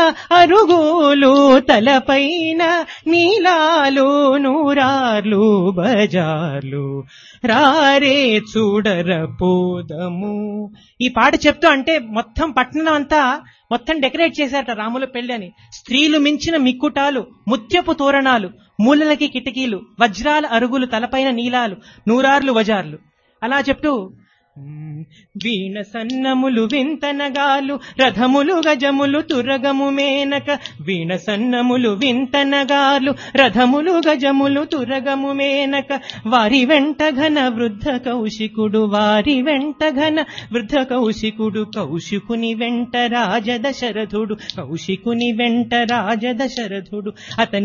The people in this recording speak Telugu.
అరుగులు తలపైన నీలాలు నూరార్లు బజార్లు రారే చూడర పోదము ఈ పాట చెప్తూ అంటే మొత్తం పట్టణం అంతా మొత్తం డెకరేట్ చేశారట రాముల పెళ్లి అని స్త్రీలు మించిన మిక్కుటాలు ముత్యపు తోరణాలు మూలలకి కిటికీలు వజ్రాల అరుగులు తలపైన నీలాలు నూరార్లు వజార్లు అలా చెప్తూ "మ్మ్, వీణ సన్నములు వింతనగాలు రథములు గజములు తురగము మేనక వీణ సన్నములు వింతనగాలు రథములు గజములు తురగము మేనక వారి వెంట ఘన వృద్ధ కౌశికుడు వారి వెంట ఘన వృద్ధ కౌశికుడు కౌశికుని వెంట రాజదశరథుడు కౌశికుని వెంట రాజదశరథుడు అతని